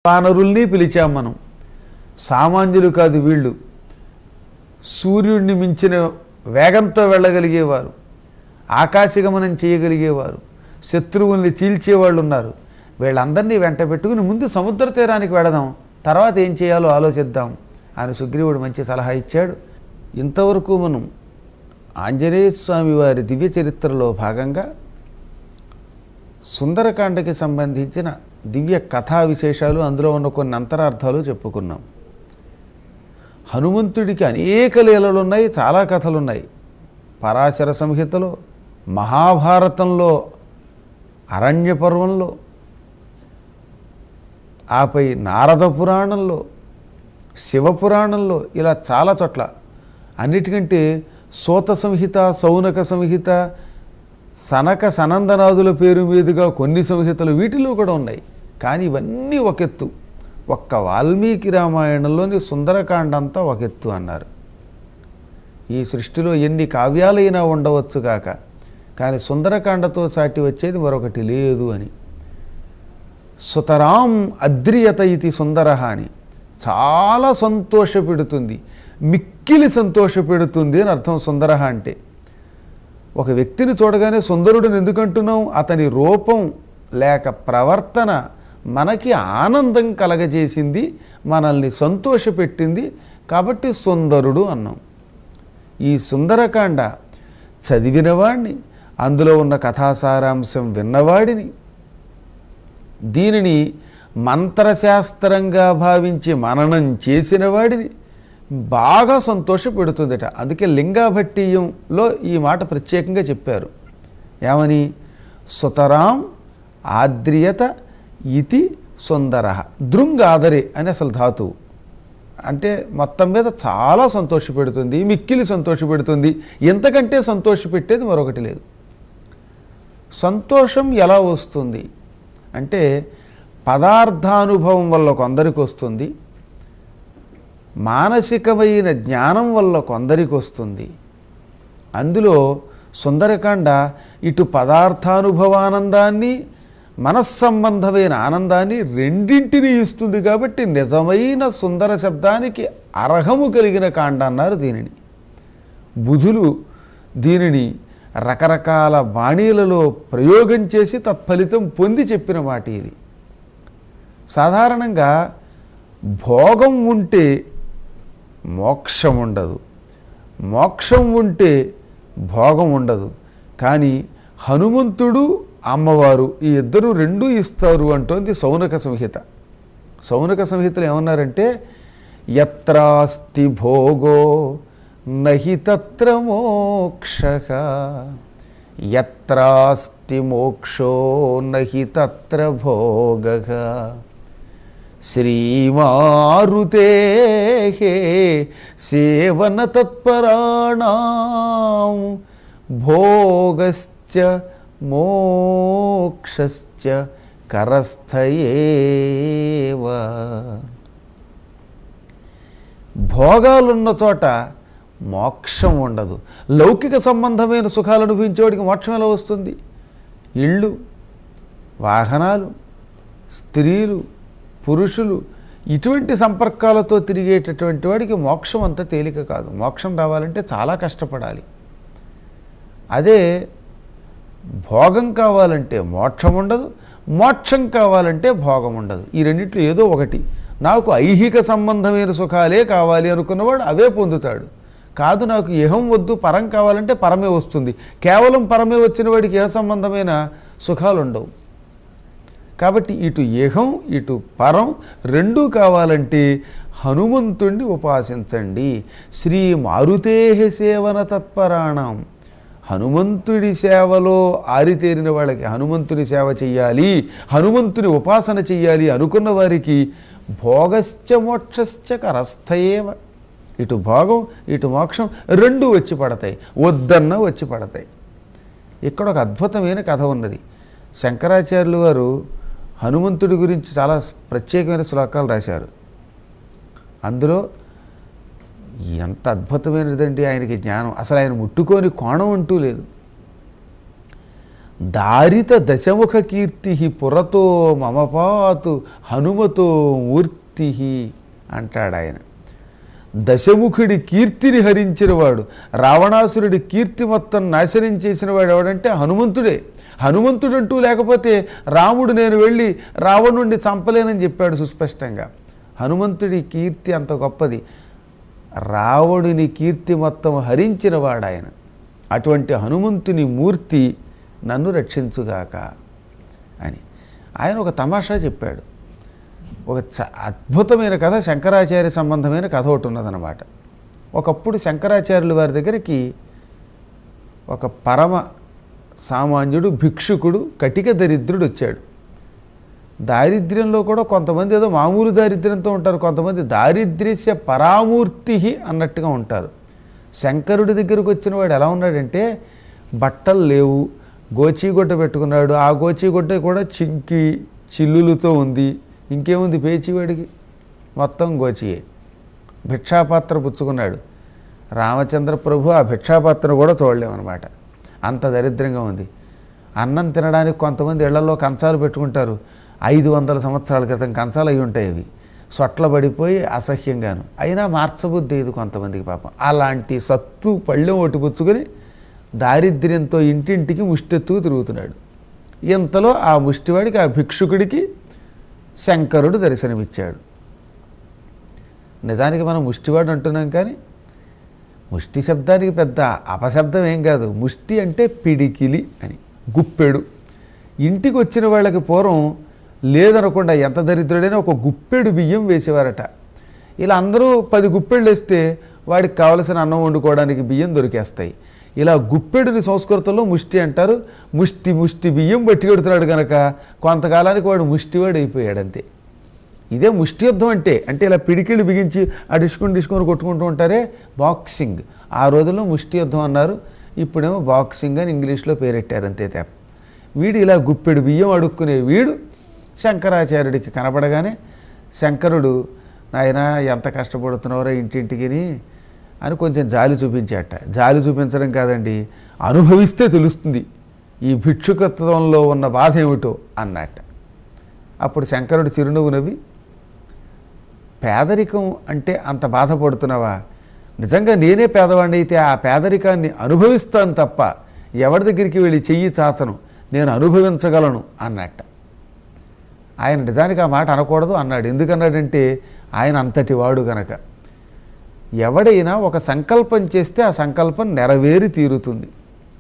వానరుల్ని పిలిచాం మనం సామాన్యులు కాదు వీళ్ళు సూర్యుడిని మించిన వేగంతో వెళ్ళగలిగేవారు ఆకాశగమనం చేయగలిగేవారు శత్రువుల్ని చీల్చేవాళ్ళు ఉన్నారు వీళ్ళందరినీ వెంట పెట్టుకుని ముందు సముద్ర తీరానికి వెళదాం తర్వాత ఏం చేయాలో ఆలోచిద్దాం అని సుగ్రీవుడు మంచి సలహా ఇచ్చాడు ఇంతవరకు మనం ఆంజనేయ స్వామి వారి దివ్య చరిత్రలో భాగంగా సుందరకాండకి సంబంధించిన దివ్య కథా విశేషాలు అందులో ఉన్న కొన్ని అంతరార్థాలు చెప్పుకున్నాం హనుమంతుడికి అనేక లీలలు ఉన్నాయి చాలా కథలు ఉన్నాయి పరాశర సంహితలో మహాభారతంలో అరణ్య పర్వంలో ఆపై నారద పురాణంలో శివపురాణంలో ఇలా చాలా చోట్ల అన్నిటికంటే సోత సంహిత సౌనక సంహిత సనక సనందనాదుల పేరు మీదుగా కొన్ని సంహితలు వీటిలో కూడా ఉన్నాయి కానీ ఇవన్నీ ఒక ఎత్తు ఒక్క వాల్మీకి రామాయణంలోని సుందరకాండ అంతా ఒక ఎత్తు అన్నారు ఈ సృష్టిలో ఎన్ని కావ్యాలైనా ఉండవచ్చు కాక కానీ సుందరకాండతో సాటి వచ్చేది మరొకటి లేదు అని సుతరాం అద్రియత ఇది సుందర అని చాలా సంతోషపెడుతుంది మిక్కిలి సంతోషపెడుతుంది అని అర్థం సుందర అంటే ఒక వ్యక్తిని చూడగానే సుందరుడిని ఎందుకంటున్నాం అతని రూపం లేక ప్రవర్తన మనకి ఆనందం కలగజేసింది మనల్ని సంతోషపెట్టింది కాబట్టి సుందరుడు అన్నాం ఈ సుందరకాండ చదివినవాడిని అందులో ఉన్న కథాసారాంశం విన్నవాడిని దీనిని మంత్రశాస్త్రంగా భావించి మననం చేసిన వాడిని బాగా సంతోషపెడుతుందట అందుకే లింగాభట్టీయంలో ఈ మాట ప్రత్యేకంగా చెప్పారు ఏమని సుతరాం ఆద్రియత ఇతి సుందర దృంగాదరే అని అసలు ధాతువు అంటే మొత్తం మీద చాలా సంతోషపెడుతుంది మిక్కిలి సంతోషపెడుతుంది ఎంతకంటే సంతోషపెట్టేది మరొకటి లేదు సంతోషం ఎలా వస్తుంది అంటే పదార్థానుభవం వల్ల కొందరికి వస్తుంది మానసికమైన జ్ఞానం వల్ల కొందరికి వస్తుంది అందులో సుందరకాండ ఇటు పదార్థానుభవానందాన్ని మనస్సంబంధమైన ఆనందాన్ని రెండింటినీ ఇస్తుంది కాబట్టి నిజమైన సుందర శబ్దానికి అర్హము కలిగిన కాండ అన్నారు దీనిని బుధులు దీనిని రకరకాల బాణీలలో ప్రయోగం చేసి తత్ఫలితం పొంది చెప్పిన మాట ఇది సాధారణంగా భోగం ఉంటే మోక్షం ఉండదు మోక్షం ఉంటే భోగం ఉండదు కానీ హనుమంతుడు అమ్మవారు ఈ ఇద్దరు రెండూ ఇస్తారు అంటోంది సౌనక సంహిత సౌనక సంహితలు ఏమన్నారంటే ఎత్రాస్తి భోగో నహి తత్ర మోక్ష ఎత్రాస్తి మోక్షో నహి తత్ర భోగ శ్రీమారుతే సేవన తత్పరాణం భోగశ్చ మోక్షశ్చ కరస్థయేవ భోగాలున్న చోట మోక్షం ఉండదు లౌకిక సంబంధమైన సుఖాలు అనుభవించేవాడికి మోక్షం ఎలా వస్తుంది ఇళ్ళు వాహనాలు స్త్రీలు పురుషులు ఇటువంటి సంపర్కాలతో తిరిగేటటువంటి వాడికి మోక్షం అంత తేలిక కాదు మోక్షం రావాలంటే చాలా కష్టపడాలి అదే భోగం కావాలంటే మోక్షం ఉండదు మోక్షం కావాలంటే భోగం ఉండదు ఈ రెండిట్లో ఏదో ఒకటి నాకు ఐహిక సంబంధమైన సుఖాలే కావాలి అనుకున్నవాడు అవే పొందుతాడు కాదు నాకు ఇహం వద్దు పరం కావాలంటే పరమే వస్తుంది కేవలం పరమే వచ్చిన వాడికి ఏ సంబంధమైన సుఖాలు ఉండవు కాబట్టి ఇటు ఇహం ఇటు పరం రెండూ కావాలంటే హనుమంతుణ్ణి ఉపాసించండి శ్రీ మారుతేహ సేవన తత్పరాణం హనుమంతుడి సేవలో ఆరితేరిన వాళ్ళకి హనుమంతుని సేవ చెయ్యాలి హనుమంతుని ఉపాసన చెయ్యాలి అనుకున్న వారికి భోగశ్చ మోక్షశ్చ కరస్థయేవ ఇటు భోగం ఇటు మోక్షం రెండు వచ్చి పడతాయి వద్దన్న వచ్చి పడతాయి ఇక్కడ ఒక అద్భుతమైన కథ ఉన్నది శంకరాచార్యులు వారు హనుమంతుడి గురించి చాలా ప్రత్యేకమైన శ్లోకాలు రాశారు అందులో ఎంత అద్భుతమైనదండి ఆయనకి జ్ఞానం అసలు ఆయన ముట్టుకొని కోణం అంటూ లేదు దారిత దశముఖ కీర్తి పురతో మమపాతు హనుమతో మూర్తి అంటాడు ఆయన దశముఖుడి కీర్తిని హరించినవాడు రావణాసురుడి కీర్తి మొత్తం నాశనం చేసిన వాడు ఎవడంటే హనుమంతుడే హనుమంతుడంటూ లేకపోతే రాముడు నేను వెళ్ళి రావణుణ్ణి చంపలేనని చెప్పాడు సుస్పష్టంగా హనుమంతుడి కీర్తి అంత గొప్పది రావణుని కీర్తి మొత్తం హరించిన వాడు ఆయన అటువంటి హనుమంతుని మూర్తి నన్ను రక్షించుగాక అని ఆయన ఒక తమాషా చెప్పాడు ఒక చ- అద్భుతమైన కథ శంకరాచార్య సంబంధమైన కథ ఒకటి ఉన్నదన్నమాట ఒకప్పుడు శంకరాచార్యుల వారి దగ్గరికి ఒక పరమ సామాన్యుడు భిక్షుకుడు కటిక దరిద్రుడు వచ్చాడు దారిద్ర్యంలో కూడా కొంతమంది ఏదో మామూలు దారిద్ర్యంతో ఉంటారు కొంతమంది దారిద్ర్యస్య పరామూర్తి అన్నట్టుగా ఉంటారు శంకరుడి దగ్గరకు వచ్చిన వాడు ఎలా ఉన్నాడంటే బట్టలు లేవు గోచీగుడ్డ పెట్టుకున్నాడు ఆ గోచీగుడ్డ కూడా చింకి చిల్లులతో ఉంది ఇంకేముంది పేచివాడికి మొత్తం గోచియే భిక్షాపాత్ర పుచ్చుకున్నాడు రామచంద్ర ప్రభు ఆ భిక్షాపాత్రను కూడా చూడలేమన్నమాట అంత దరిద్రంగా ఉంది అన్నం తినడానికి కొంతమంది ఇళ్లలో కంచాలు పెట్టుకుంటారు ఐదు వందల సంవత్సరాల క్రితం కంచాలు అయి ఉంటాయి అవి సొట్ల పడిపోయి అసహ్యంగాను అయినా మార్చబుద్ధి ఇది కొంతమందికి పాపం అలాంటి సత్తు పళ్ళెం ఒకటి పుచ్చుకొని దారిద్ర్యంతో ఇంటింటికి ముష్టెత్తుకు తిరుగుతున్నాడు ఇంతలో ఆ ముష్టివాడికి ఆ భిక్షుకుడికి శంకరుడు దర్శనమిచ్చాడు నిజానికి మనం ముష్టివాడు అంటున్నాం కానీ ముష్టి శబ్దానికి పెద్ద అపశబ్దం ఏం కాదు ముష్టి అంటే పిడికిలి అని గుప్పెడు ఇంటికి వచ్చిన వాళ్ళకి పూర్వం లేదనకుండా ఎంత దరిద్రుడైనా ఒక గుప్పెడు బియ్యం వేసేవారట ఇలా అందరూ పది గుప్పెళ్ళు వేస్తే వాడికి కావలసిన అన్నం వండుకోవడానికి బియ్యం దొరికేస్తాయి ఇలా గుప్పెడుని సంస్కృతంలో ముష్టి అంటారు ముష్టి ముష్టి బియ్యం బట్టి కొడుతున్నాడు కనుక కొంతకాలానికి వాడు ముష్టివాడు అయిపోయాడు అంతే ఇదే ముష్టి యుద్ధం అంటే అంటే ఇలా పిడికిళ్ళు బిగించి ఆ డిస్కుని డిస్కుని కొట్టుకుంటూ ఉంటారే బాక్సింగ్ ఆ రోజుల్లో ముష్టి యుద్ధం అన్నారు ఇప్పుడేమో బాక్సింగ్ అని ఇంగ్లీష్లో పేరెట్టారు అంతే తేప వీడు ఇలా గుప్పెడు బియ్యం అడుక్కునే వీడు శంకరాచార్యుడికి కనపడగానే శంకరుడు నాయన ఎంత కష్టపడుతున్నారో ఇంటింటికి అని కొంచెం జాలి చూపించాట జాలి చూపించడం కాదండి అనుభవిస్తే తెలుస్తుంది ఈ భిక్షుకత్వంలో ఉన్న బాధ ఏమిటో అన్నట్ట అప్పుడు శంకరుడు చిరునవ్వు నవ్వి పేదరికం అంటే అంత బాధపడుతున్నావా నిజంగా నేనే పేదవాడిని అయితే ఆ పేదరికాన్ని అనుభవిస్తాను తప్ప ఎవరి దగ్గరికి వెళ్ళి చెయ్యి చాచను నేను అనుభవించగలను అన్నట్ట ఆయన నిజానికి ఆ మాట అనకూడదు అన్నాడు ఎందుకన్నాడంటే ఆయన అంతటి వాడు గనక ఎవడైనా ఒక సంకల్పం చేస్తే ఆ సంకల్పం నెరవేరి తీరుతుంది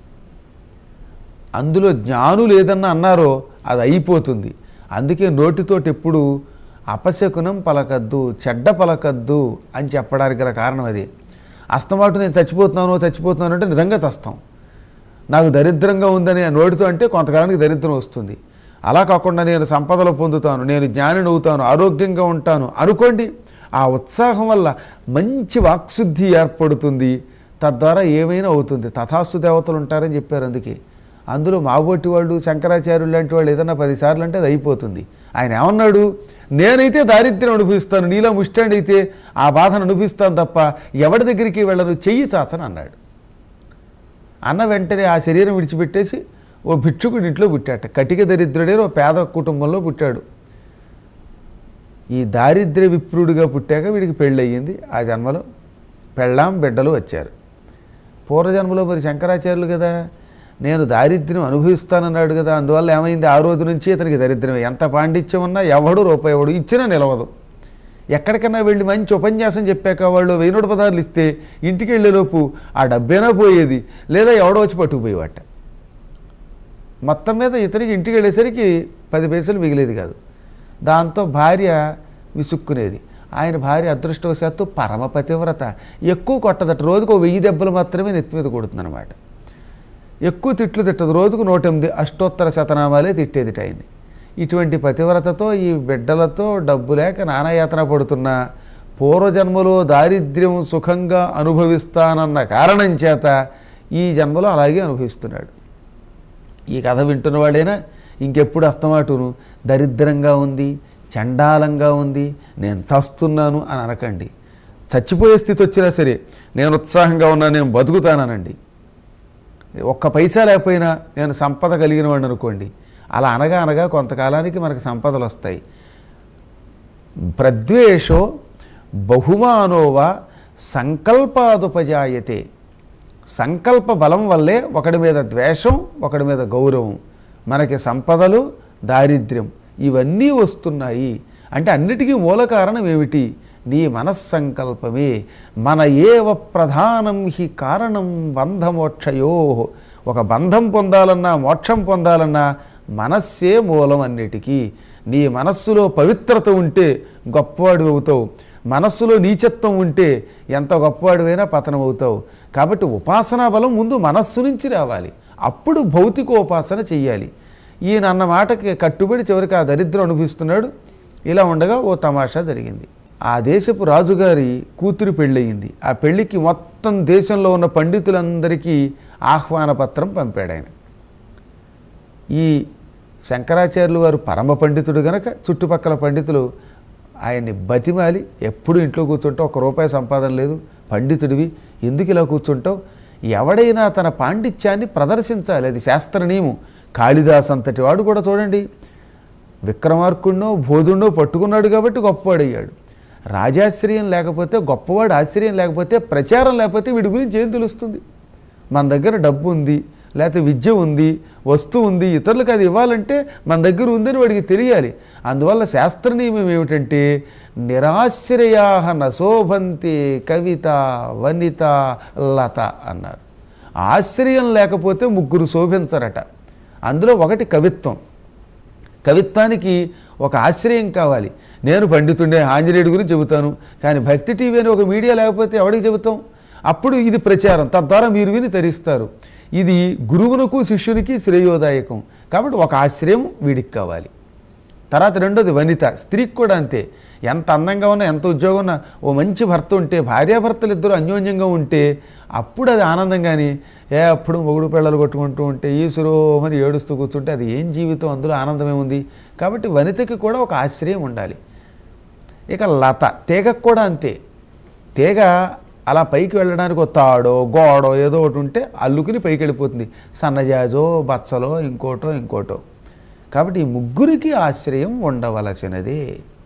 అందులో జ్ఞానులు ఏదన్నా అన్నారో అది అయిపోతుంది అందుకే నోటితోటి ఎప్పుడు అపశకునం పలకద్దు చెడ్డ పలకద్దు అని చెప్పడానికి గల కారణం అది అస్తమాటు నేను చచ్చిపోతున్నాను చచ్చిపోతున్నాను అంటే నిజంగా చస్తాం నాకు దరిద్రంగా ఉందని ఆ నోటితో అంటే కొంతకాలానికి దరిద్రం వస్తుంది అలా కాకుండా నేను సంపదలు పొందుతాను నేను జ్ఞానిని అవుతాను ఆరోగ్యంగా ఉంటాను అనుకోండి ఆ ఉత్సాహం వల్ల మంచి వాక్శుద్ధి ఏర్పడుతుంది తద్వారా ఏమైనా అవుతుంది తథాస్తు దేవతలు ఉంటారని చెప్పారు అందుకే అందులో మాబోటి వాళ్ళు శంకరాచార్యులు లాంటి వాళ్ళు ఏదన్నా పదిసార్లు అంటే అది అయిపోతుంది ఆయన ఏమన్నాడు నేనైతే దారిద్ర్యం అనుభవిస్తాను నీలో ముష్టాండి అయితే ఆ బాధను అనుభవిస్తాను తప్ప ఎవరి దగ్గరికి వెళ్ళను చెయ్యి చాచని అన్నాడు అన్న వెంటనే ఆ శరీరం విడిచిపెట్టేసి ఓ భిక్షుకుడి ఇంట్లో పుట్టాట కటిక దరిద్రుడే ఓ పేద కుటుంబంలో పుట్టాడు ఈ దారిద్ర్య విప్రుడిగా పుట్టాక వీడికి పెళ్ళి అయ్యింది ఆ జన్మలో పెళ్ళాం బిడ్డలు వచ్చారు పూర్వజన్మలో మరి శంకరాచార్యులు కదా నేను దారిద్ర్యం అనుభవిస్తానన్నాడు కదా అందువల్ల ఏమైంది ఆ రోజు నుంచి ఇతనికి దరిద్రమే ఎంత పాండిత్యం ఉన్నా ఎవడు రూపాయి ఎవడు ఇచ్చినా నిలవదు ఎక్కడికన్నా వెళ్ళి మంచి ఉపన్యాసం చెప్పాక వాళ్ళు వెయ్యి నూట పదార్లు ఇస్తే ఇంటికి వెళ్ళేలోపు ఆ డబ్బేనా పోయేది లేదా ఎవడో వచ్చి పట్టుకుపోయేవాట మొత్తం మీద ఇతనికి ఇంటికి వెళ్ళేసరికి పది పైసలు మిగిలేది కాదు దాంతో భార్య విసుక్కునేది ఆయన భార్య అదృష్టవశాత్తు పరమ పతివ్రత ఎక్కువ కొట్టదట రోజుకు ఓ వెయ్యి దెబ్బలు మాత్రమే నెత్తి మీద కొడుతుందన్నమాట ఎక్కువ తిట్లు తిట్టదు రోజుకు నూట ఎనిమిది అష్టోత్తర శతనామాలే తిట్టేది ఆయన్ని ఇటువంటి పతివ్రతతో ఈ బిడ్డలతో డబ్బు లేక నానాయాతన పడుతున్న పూర్వజన్మలో దారిద్ర్యం సుఖంగా అనుభవిస్తానన్న కారణం చేత ఈ జన్మలో అలాగే అనుభవిస్తున్నాడు ఈ కథ వింటున్నవాడైనా ఇంకెప్పుడు అస్తమాటును దరిద్రంగా ఉంది చండాలంగా ఉంది నేను చస్తున్నాను అని అనకండి చచ్చిపోయే స్థితి వచ్చినా సరే నేను ఉత్సాహంగా ఉన్నా నేను బతుకుతాననండి ఒక్క పైసా లేకపోయినా నేను సంపద కలిగిన వాడిని అనుకోండి అలా అనగా అనగా కొంతకాలానికి మనకు సంపదలు వస్తాయి ప్రద్వేషో బహుమానోవా సంకల్పాదుపజాయతే సంకల్ప బలం వల్లే ఒకడి మీద ద్వేషం ఒకడి మీద గౌరవం మనకి సంపదలు దారిద్ర్యం ఇవన్నీ వస్తున్నాయి అంటే అన్నిటికీ మూల కారణం ఏమిటి నీ మనస్సంకల్పమే మన ఏవ ప్రధానం హి కారణం బంధమోక్షయో ఒక బంధం పొందాలన్నా మోక్షం పొందాలన్నా మనస్సే మూలం అన్నిటికీ నీ మనస్సులో పవిత్రత ఉంటే గొప్పవాడు అవుతావు మనస్సులో నీచత్వం ఉంటే ఎంత గొప్పవాడివైనా పతనం అవుతావు కాబట్టి ఉపాసనా బలం ముందు మనస్సు నుంచి రావాలి అప్పుడు భౌతికోపాసన చెయ్యాలి ఈయన అన్న మాటకి కట్టుబడి చివరికి ఆ దరిద్రం అనుభవిస్తున్నాడు ఇలా ఉండగా ఓ తమాషా జరిగింది ఆ దేశపు రాజుగారి కూతురు పెళ్ళయింది ఆ పెళ్ళికి మొత్తం దేశంలో ఉన్న పండితులందరికీ ఆహ్వాన పత్రం పంపాడు ఆయన ఈ శంకరాచార్యులు వారు పరమ పండితుడు గనక చుట్టుపక్కల పండితులు ఆయన్ని బతిమాలి ఎప్పుడు ఇంట్లో కూర్చుంటావు ఒక రూపాయి సంపాదన లేదు పండితుడివి ఎందుకు ఇలా కూర్చుంటావు ఎవడైనా తన పాండిత్యాన్ని ప్రదర్శించాలి అది శాస్త్ర నియమం కాళిదాస్ అంతటి వాడు కూడా చూడండి విక్రమార్కుడినో బోధుడినో పట్టుకున్నాడు కాబట్టి గొప్పవాడయ్యాడు రాజాశ్రయం లేకపోతే గొప్పవాడు ఆశ్చర్యం లేకపోతే ప్రచారం లేకపోతే వీడి గురించి ఏం తెలుస్తుంది మన దగ్గర డబ్బు ఉంది లేకపోతే విద్య ఉంది వస్తువు ఉంది ఇతరులకు అది ఇవ్వాలంటే మన దగ్గర ఉందని వాడికి తెలియాలి అందువల్ల శాస్త్ర నియమం ఏమిటంటే నిరాశ్రయా నశోభంతి కవిత వనిత లత అన్నారు ఆశ్రయం లేకపోతే ముగ్గురు శోభించరట అందులో ఒకటి కవిత్వం కవిత్వానికి ఒక ఆశ్రయం కావాలి నేను పండితుండే ఆంజనేయుడి గురించి చెబుతాను కానీ భక్తి టీవీ అని ఒక మీడియా లేకపోతే ఎవరికి చెబుతాం అప్పుడు ఇది ప్రచారం తద్వారా మీరు విని తరిస్తారు ఇది గురువునకు శిష్యునికి శ్రేయోదాయకం కాబట్టి ఒక ఆశ్రయం వీడికి కావాలి తర్వాత రెండోది వనిత స్త్రీకి కూడా అంతే ఎంత అందంగా ఉన్నా ఎంత ఉద్యోగం ఉన్నా ఓ మంచి భర్త ఉంటే భార్యాభర్తలు ఇద్దరు అన్యోన్యంగా ఉంటే అప్పుడు అది ఆనందం కానీ ఏ అప్పుడు మొగుడు పిల్లలు కొట్టుకుంటూ ఉంటే ఈశ్వరోమని ఏడుస్తూ కూర్చుంటే అది ఏం జీవితం అందులో ఆనందమే ఉంది కాబట్టి వనితకి కూడా ఒక ఆశ్రయం ఉండాలి ఇక లత తీగకు కూడా అంతే తీగ అలా పైకి వెళ్ళడానికి ఒక తాడో గోడో ఏదో ఒకటి ఉంటే అల్లుకుని పైకి వెళ్ళిపోతుంది సన్నజాజో బచ్చలో ఇంకోటో ఇంకోటో కాబట్టి ఈ ముగ్గురికి ఆశ్రయం ఉండవలసినదే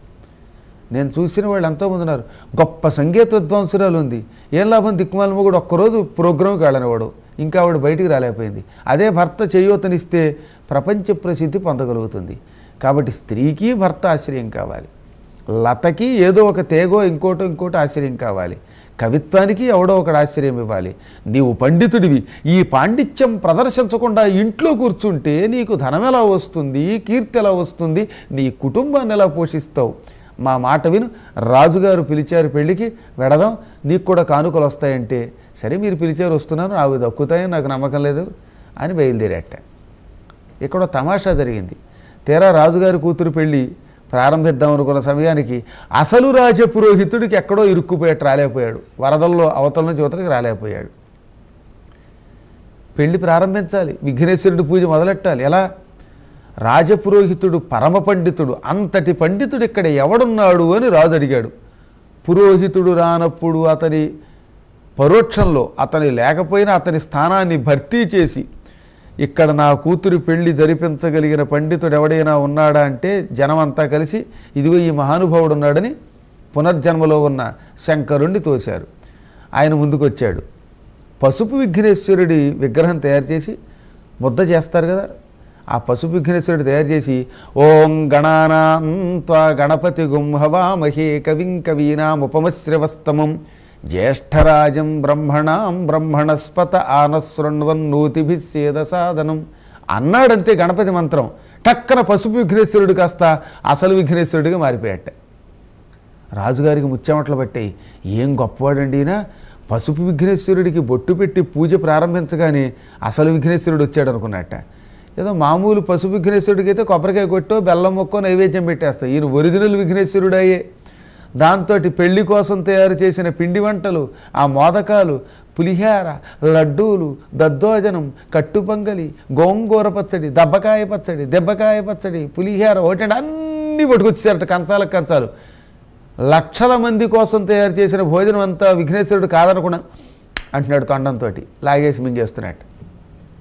నేను చూసిన వాళ్ళు ఎంతోమంది ఉన్నారు గొప్ప సంగీత విద్వాంసురాలు ఉంది ఏం లాభం దిక్కుమాల మొగుడు ఒక్కరోజు ప్రోగ్రాంకి వెళ్ళనివాడు ఇంకా ఆవిడ బయటికి రాలేకపోయింది అదే భర్త చేయూతనిస్తే ప్రపంచ ప్రసిద్ధి పొందగలుగుతుంది కాబట్టి స్త్రీకి భర్త ఆశ్రయం కావాలి లతకి ఏదో ఒక తేగో ఇంకోటో ఇంకోటో ఆశ్రయం కావాలి కవిత్వానికి ఎవడో ఒకడు ఆశ్రయం ఇవ్వాలి నీవు పండితుడివి ఈ పాండిత్యం ప్రదర్శించకుండా ఇంట్లో కూర్చుంటే నీకు ధనం ఎలా వస్తుంది కీర్తి ఎలా వస్తుంది నీ కుటుంబాన్ని ఎలా పోషిస్తావు మా మాట విను రాజుగారు పిలిచారు పెళ్ళికి వెడదాం నీకు కూడా కానుకలు వస్తాయంటే సరే మీరు పిలిచారు వస్తున్నాను అవి దక్కుతాయని నాకు నమ్మకం లేదు అని బయలుదేరట ఇక్కడ తమాషా జరిగింది తీరా రాజుగారి కూతురు పెళ్ళి ప్రారంభిద్దాం అనుకున్న సమయానికి అసలు రాజపురోహితుడికి ఎక్కడో ఇరుక్కుపోయాడు రాలేకపోయాడు వరదల్లో అవతల నుంచి యువతలకి రాలేకపోయాడు పెళ్లి ప్రారంభించాలి విఘ్నేశ్వరుడి పూజ మొదలెట్టాలి ఎలా రాజపురోహితుడు పరమ పండితుడు అంతటి పండితుడు ఇక్కడ ఎవడున్నాడు అని రాజు అడిగాడు పురోహితుడు రానప్పుడు అతని పరోక్షంలో అతని లేకపోయినా అతని స్థానాన్ని భర్తీ చేసి ఇక్కడ నా కూతురి పెళ్లి జరిపించగలిగిన పండితుడు ఎవడైనా ఉన్నాడా అంటే జనమంతా కలిసి ఇదిగో ఈ మహానుభావుడు ఉన్నాడని పునర్జన్మలో ఉన్న శంకరుణ్ణి తోశారు ఆయన ముందుకొచ్చాడు పసుపు విఘ్నేశ్వరుడి విగ్రహం తయారు చేసి ముద్ద చేస్తారు కదా ఆ పసుపు విఘ్నేశ్వరుడు తయారు చేసి ఓం గణానాంత్వ గణపతి గుంహవామహే కవిం కవీనాముపమశ్రవస్తమం జ్యేష్ఠరాజం బ్రహ్మణాం బ్రహ్మణస్పత ఆనశృణ్వన్నూతిభిస్సేద సాధనం అన్నాడంతే గణపతి మంత్రం టక్కన పసుపు విఘ్నేశ్వరుడు కాస్త అసలు విఘ్నేశ్వరుడిగా మారిపోయాట రాజుగారికి ముచ్చెమట్లు పట్టాయి ఏం గొప్పవాడండి ఈయన పసుపు విఘ్నేశ్వరుడికి బొట్టు పెట్టి పూజ ప్రారంభించగానే అసలు విఘ్నేశ్వరుడు వచ్చాడు అనుకున్నట్ట ఏదో మామూలు పసుపు విఘ్నేశ్వరుడికి అయితే కొబ్బరికాయ కొట్టో బెల్లం మొక్కో నైవేద్యం పెట్టేస్తాయి ఈయన ఒరిజినల్ విఘ్నేశ్వరుడయ్యే దాంతో పెళ్లి కోసం తయారు చేసిన పిండి వంటలు ఆ మోదకాలు పులిహార లడ్డూలు దద్దోజనం కట్టుపొంగలి గోంగూర పచ్చడి దెబ్బకాయ పచ్చడి దెబ్బకాయ పచ్చడి పులిహార ఒకటి అన్నీ పట్టుకొచ్చేసారట కంచాలకు కంచాలు లక్షల మంది కోసం తయారు చేసిన భోజనం అంతా విఘ్నేశ్వరుడు కాదనకుండా అంటున్నాడు తొండంతో లాగేసి మింగేస్తున్నట్టు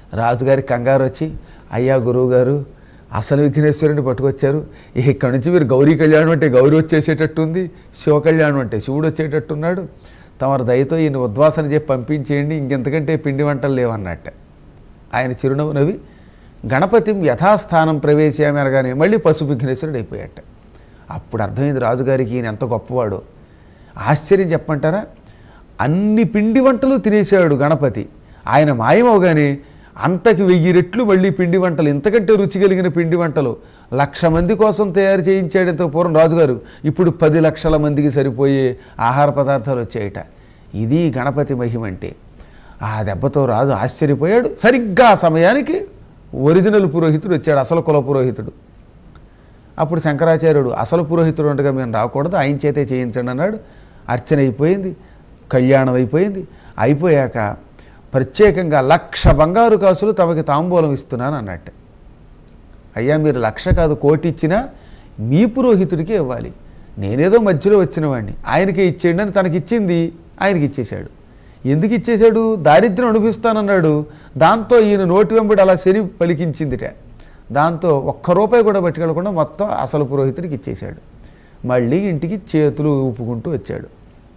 రాజుగారి కంగారు వచ్చి అయ్యా గురువుగారు అసలు విఘ్నేశ్వరుని పట్టుకొచ్చారు ఇక్కడి నుంచి మీరు గౌరీ కళ్యాణం అంటే గౌరీ వచ్చేసేటట్టుంది శివ కళ్యాణం అంటే శివుడు వచ్చేటట్టున్నాడు తమరు దయతో ఈయన ఉద్వాసన చెప్పి పంపించేయండి ఇంకెంతకంటే పిండి వంటలు లేవన్నట్ట ఆయన చిరునవ్వు నవ్వి గణపతి యథాస్థానం ప్రవేశామి అనగానే మళ్ళీ పశు విఘ్నేశ్వరుడు అయిపోయాట అప్పుడు అర్థమైంది రాజుగారికి ఈయన ఎంత గొప్పవాడో ఆశ్చర్యం చెప్పమంటారా అన్ని పిండి వంటలు తినేశాడు గణపతి ఆయన మాయమవగానే అంతకి వెయ్యి రెట్లు మళ్ళీ పిండి వంటలు ఇంతకంటే రుచి కలిగిన పిండి వంటలు లక్ష మంది కోసం తయారు చేయించాడు ఇంత పూర్వం రాజుగారు ఇప్పుడు పది లక్షల మందికి సరిపోయే ఆహార పదార్థాలు వచ్చాయట ఇది గణపతి మహిమ అంటే ఆ దెబ్బతో రాజు ఆశ్చర్యపోయాడు సరిగ్గా ఆ సమయానికి ఒరిజినల్ పురోహితుడు వచ్చాడు అసలు కుల పురోహితుడు అప్పుడు శంకరాచార్యుడు అసలు పురోహితుడు ఉండగా మేము రాకూడదు ఆయన చేతే చేయించండి అన్నాడు అర్చన అయిపోయింది కళ్యాణం అయిపోయింది అయిపోయాక ప్రత్యేకంగా లక్ష బంగారు కాసులు తమకి తాంబూలం ఇస్తున్నాను అన్నట్టు అయ్యా మీరు లక్ష కాదు కోటి ఇచ్చినా మీ పురోహితుడికే ఇవ్వాలి నేనేదో మధ్యలో వచ్చిన వాడిని ఆయనకే ఇచ్చేయండి అని తనకి ఇచ్చింది ఆయనకి ఇచ్చేశాడు ఎందుకు ఇచ్చేశాడు దారిద్ర్యం అనుభవిస్తానన్నాడు దాంతో ఈయన నోటి వెంబడి అలా శని పలికించిందిట దాంతో ఒక్క రూపాయి కూడా పట్టుకెళ్ళకుండా మొత్తం అసలు పురోహితుడికి ఇచ్చేశాడు మళ్ళీ ఇంటికి చేతులు ఊపుకుంటూ వచ్చాడు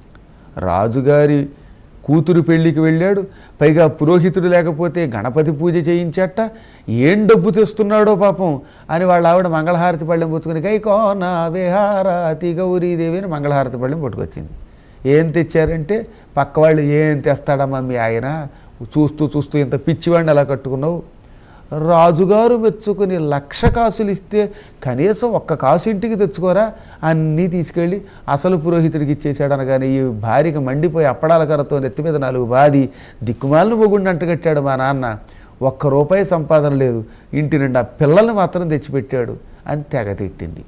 రాజుగారి కూతురు పెళ్ళికి వెళ్ళాడు పైగా పురోహితుడు లేకపోతే గణపతి పూజ చేయించట ఏం డబ్బు తెస్తున్నాడో పాపం అని వాళ్ళ ఆవిడ మంగళహారతి పళ్ళెం పుచ్చుకుని కైకోన విహారతి గౌరీదేవి అని మంగళహారతి పళ్ళెం పట్టుకొచ్చింది ఏం తెచ్చారంటే పక్క వాళ్ళు ఏం తెస్తాడమ్మా మీ ఆయన చూస్తూ చూస్తూ ఇంత పిచ్చివాడిని అలా కట్టుకున్నావు రాజుగారు మెచ్చుకుని లక్ష కాసులు ఇస్తే కనీసం ఒక్క కాసు ఇంటికి తెచ్చుకోరా అన్నీ తీసుకెళ్ళి అసలు పురోహితుడికి ఇచ్చేసాడు అనగానే ఈ భార్యకి మండిపోయి అప్పడాల కర్రతో నెత్తి మీద నాలుగు బాది దిక్కుమాలను మొగుడిని అంటగట్టాడు మా నాన్న ఒక్క రూపాయి సంపాదన లేదు ఇంటి నిండా పిల్లల్ని మాత్రం తెచ్చిపెట్టాడు అని తెగ తిట్టింది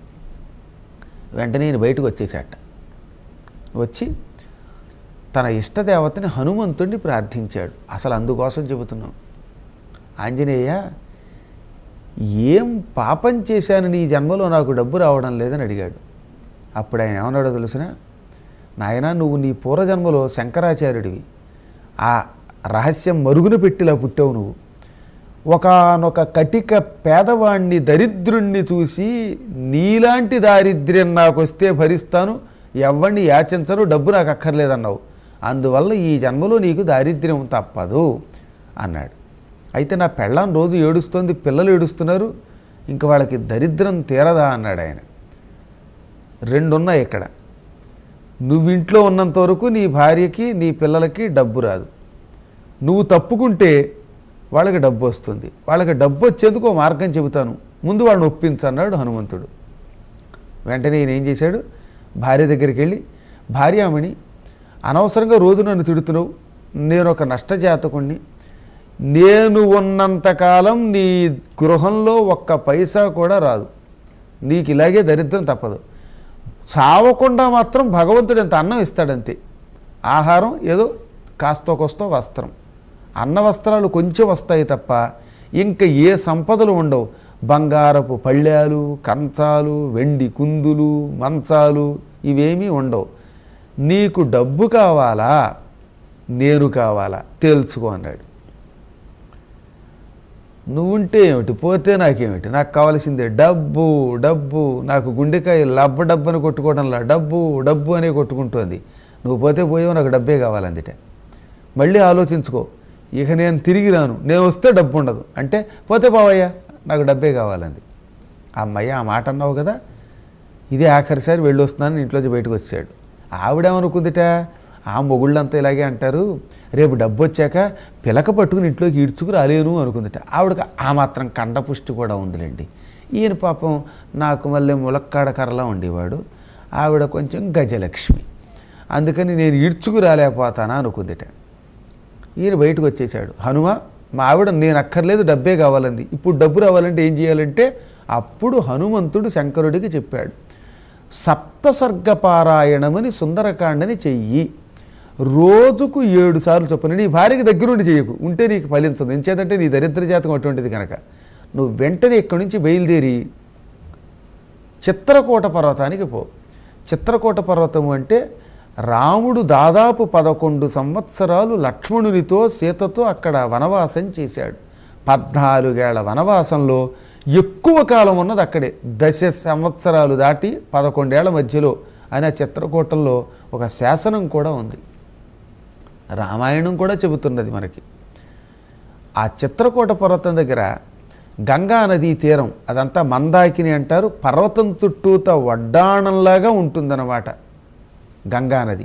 వెంటనే నేను బయటకు వచ్చేసాట వచ్చి తన ఇష్టదేవతని హనుమంతుడిని ప్రార్థించాడు అసలు అందుకోసం చెబుతున్నాం ఆంజనేయ ఏం పాపం చేశాను నీ జన్మలో నాకు డబ్బు రావడం లేదని అడిగాడు అప్పుడు ఆయన ఏమన్నాడో తెలుసిన నాయన నువ్వు నీ పూర్వజన్మలో శంకరాచార్యుడివి ఆ రహస్యం మరుగున పెట్టిలా పుట్టావు నువ్వు ఒకనొక కటిక పేదవాణ్ణి దరిద్రుణ్ణి చూసి నీలాంటి దారిద్ర్యం నాకు వస్తే భరిస్తాను ఎవరిని యాచించను డబ్బు నాకు అక్కర్లేదన్నావు అందువల్ల ఈ జన్మలో నీకు దారిద్ర్యం తప్పదు అన్నాడు అయితే నా పెళ్ళాం రోజు ఏడుస్తోంది పిల్లలు ఏడుస్తున్నారు ఇంక వాళ్ళకి దరిద్రం తీరదా అన్నాడు ఆయన రెండున్నాయి ఇక్కడ నువ్వు ఇంట్లో ఉన్నంత వరకు నీ భార్యకి నీ పిల్లలకి డబ్బు రాదు నువ్వు తప్పుకుంటే వాళ్ళకి డబ్బు వస్తుంది వాళ్ళకి డబ్బు వచ్చేందుకు ఓ మార్గం చెబుతాను ముందు వాళ్ళని ఒప్పించన్నాడు హనుమంతుడు వెంటనే ఈయన ఏం చేశాడు భార్య దగ్గరికి వెళ్ళి భార్యామణి అనవసరంగా రోజు నన్ను తిడుతున్నావు నేను ఒక నష్టజాతకుణ్ణి నేను ఉన్నంతకాలం నీ గృహంలో ఒక్క పైసా కూడా రాదు నీకు ఇలాగే దరిద్రం తప్పదు చావకుండా మాత్రం భగవంతుడు ఎంత అన్నం ఇస్తాడంతే ఆహారం ఏదో కాస్తో కొస్తో వస్త్రం అన్న వస్త్రాలు కొంచెం వస్తాయి తప్ప ఇంకా ఏ సంపదలు ఉండవు బంగారపు పళ్ళాలు కంచాలు వెండి కుందులు మంచాలు ఇవేమీ ఉండవు నీకు డబ్బు కావాలా నేను కావాలా తేల్చుకో అన్నాడు నువ్వుంటే ఏమిటి పోతే నాకేమిటి నాకు కావాల్సిందే డబ్బు డబ్బు నాకు గుండెకాయ లబ్బ డబ్బని కొట్టుకోవడంలా డబ్బు డబ్బు అనే కొట్టుకుంటుంది నువ్వు పోతే పోయావు నాకు డబ్బే కావాలందిట మళ్ళీ ఆలోచించుకో ఇక నేను తిరిగి రాను నేను వస్తే డబ్బు ఉండదు అంటే పోతే పోవయ్యా నాకు డబ్బే కావాలంది అమ్మయ్య ఆ మాట అన్నావు కదా ఇదే ఆఖరిసారి వెళ్ళి వస్తున్నాను ఇంట్లోంచి బయటకు వచ్చాడు ఆవిడేమనుకుందిట ఆ మొగుళ్ళంతా ఇలాగే అంటారు రేపు డబ్బు వచ్చాక పిలక పట్టుకుని ఇంట్లోకి ఈడ్చుకు రాలేను అనుకుందిట ఆవిడకి ఆ మాత్రం కండపుష్టి కూడా ఉందిలేండి ఈయన పాపం నాకు మళ్ళీ ములక్కాడ కర్రలా ఉండేవాడు ఆవిడ కొంచెం గజలక్ష్మి అందుకని నేను ఈడ్చుకు రాలేకపోతానా అనుకుందిట ఈయన బయటకు వచ్చేసాడు హనుమ మా ఆవిడ నేను అక్కర్లేదు డబ్బే కావాలంది ఇప్పుడు డబ్బు రావాలంటే ఏం చేయాలంటే అప్పుడు హనుమంతుడు శంకరుడికి చెప్పాడు సప్తసర్గ పారాయణమని సుందరకాండని చెయ్యి రోజుకు ఏడు సార్లు చొప్పున నీ భార్యకి దగ్గరుండి చేయకు ఉంటే నీకు ఫలించదు ఎంచేతంటే నీ దరిద్ర జాతకం అటువంటిది కనుక నువ్వు వెంటనే ఇక్కడి నుంచి బయలుదేరి చిత్రకూట పర్వతానికి పో చిత్రకూట పర్వతం అంటే రాముడు దాదాపు పదకొండు సంవత్సరాలు లక్ష్మణునితో సీతతో అక్కడ వనవాసం చేశాడు పద్నాలుగేళ్ల వనవాసంలో ఎక్కువ కాలం ఉన్నది అక్కడే దశ సంవత్సరాలు దాటి పదకొండేళ్ల మధ్యలో అనే చిత్రకూటంలో ఒక శాసనం కూడా ఉంది రామాయణం కూడా చెబుతున్నది మనకి ఆ చిత్రకూట పర్వతం దగ్గర గంగా నదీ తీరం అదంతా మందాకిని అంటారు పర్వతం చుట్టూత వడ్డాణంలాగా ఉంటుందన్నమాట గంగా నది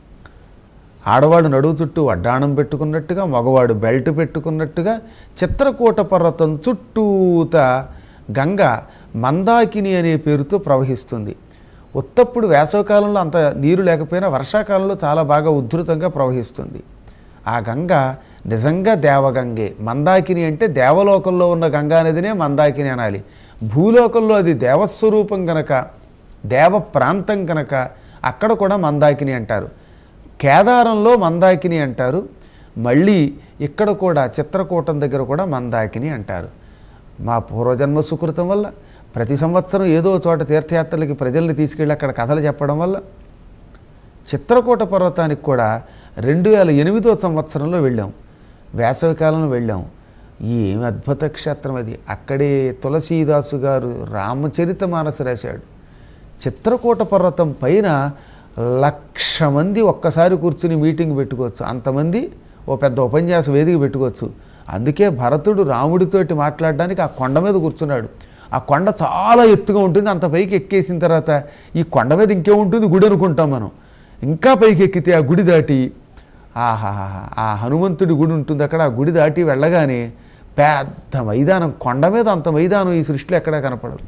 ఆడవాడు నడువు చుట్టూ వడ్డాణం పెట్టుకున్నట్టుగా మగవాడు బెల్ట్ పెట్టుకున్నట్టుగా చిత్రకూట పర్వతం చుట్టూత గంగ మందాకిని అనే పేరుతో ప్రవహిస్తుంది ఉత్తప్పుడు వేసవకాలంలో అంత నీరు లేకపోయినా వర్షాకాలంలో చాలా బాగా ఉధృతంగా ప్రవహిస్తుంది ఆ గంగ నిజంగా దేవగంగే మందాకిని అంటే దేవలోకంలో ఉన్న గంగా నదినే మందాకిని అనాలి భూలోకంలో అది దేవస్వరూపం కనుక దేవ ప్రాంతం కనుక అక్కడ కూడా మందాకిని అంటారు కేదారంలో మందాకిని అంటారు మళ్ళీ ఇక్కడ కూడా చిత్రకూటం దగ్గర కూడా మందాకిని అంటారు మా పూర్వజన్మ సుకృతం వల్ల ప్రతి సంవత్సరం ఏదో చోట తీర్థయాత్రలకి ప్రజల్ని తీసుకెళ్ళి అక్కడ కథలు చెప్పడం వల్ల చిత్రకూట పర్వతానికి కూడా రెండు వేల ఎనిమిదో సంవత్సరంలో వెళ్ళాం వేసవికాలంలో వెళ్ళాం ఏమి అద్భుత క్షేత్రం అది అక్కడే తులసీదాసు గారు రామచరిత మానస రాశాడు చిత్రకూట పర్వతం పైన లక్ష మంది ఒక్కసారి కూర్చుని మీటింగ్ పెట్టుకోవచ్చు అంతమంది ఓ పెద్ద ఉపన్యాస వేదిక పెట్టుకోవచ్చు అందుకే భరతుడు రాముడితోటి మాట్లాడడానికి ఆ కొండ మీద కూర్చున్నాడు ఆ కొండ చాలా ఎత్తుగా ఉంటుంది అంత పైకి ఎక్కేసిన తర్వాత ఈ కొండ మీద ఇంకేముంటుంది గుడి అనుకుంటాం మనం ఇంకా పైకి ఎక్కితే ఆ గుడి దాటి ఆహా ఆ హనుమంతుడి గుడి ఉంటుంది అక్కడ ఆ గుడి దాటి వెళ్ళగానే పెద్ద మైదానం కొండ మీద అంత మైదానం ఈ సృష్టిలో ఎక్కడా కనపడదు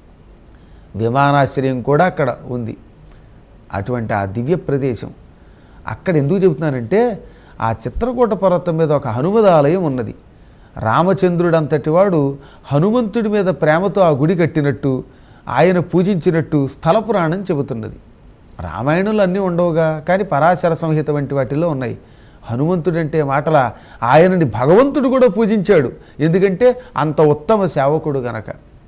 విమానాశ్రయం కూడా అక్కడ ఉంది అటువంటి ఆ దివ్య ప్రదేశం అక్కడ ఎందుకు చెబుతున్నానంటే ఆ చిత్రకూట పర్వతం మీద ఒక హనుమదాలయం ఉన్నది రామచంద్రుడు అంతటి వాడు హనుమంతుడి మీద ప్రేమతో ఆ గుడి కట్టినట్టు ఆయన పూజించినట్టు స్థల పురాణం చెబుతున్నది రామాయణంలో అన్నీ ఉండవుగా కానీ పరాశర సంహిత వంటి వాటిలో ఉన్నాయి హనుమంతుడంటే మాటల ఆయనని భగవంతుడు కూడా పూజించాడు ఎందుకంటే అంత ఉత్తమ సేవకుడు గనక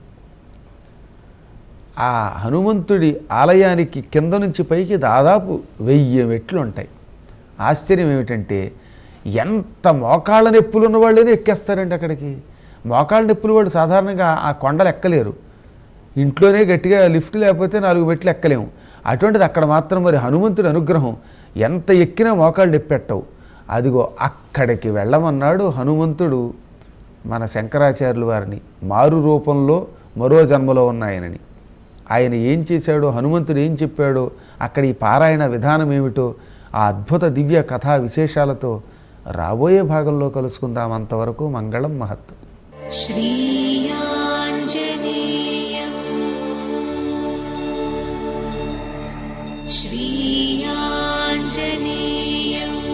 ఆ హనుమంతుడి ఆలయానికి కింద నుంచి పైకి దాదాపు వెయ్యి మెట్లు ఉంటాయి ఆశ్చర్యం ఏమిటంటే ఎంత మోకాళ్ళ నొప్పులు ఉన్న వాళ్ళనే ఎక్కేస్తారండి అక్కడికి మోకాళ్ళ నొప్పులు వాళ్ళు సాధారణంగా ఆ కొండలు ఎక్కలేరు ఇంట్లోనే గట్టిగా లిఫ్ట్ లేకపోతే నాలుగు మెట్లు ఎక్కలేము అటువంటిది అక్కడ మాత్రం మరి హనుమంతుడి అనుగ్రహం ఎంత ఎక్కినా మోకాళ్ళు నొప్పెట్టవు అదిగో అక్కడికి వెళ్ళమన్నాడు హనుమంతుడు మన శంకరాచార్యుల వారిని మారు రూపంలో మరో జన్మలో ఉన్నాయనని ఆయన ఏం చేశాడో హనుమంతుడు ఏం చెప్పాడో అక్కడ ఈ పారాయణ విధానం ఏమిటో ఆ అద్భుత దివ్య కథా విశేషాలతో రాబోయే భాగంలో కలుసుకుందాం అంతవరకు మంగళం మహత్ श्रीयाञ्जनेयम् श्रीयाञ्जनेयम्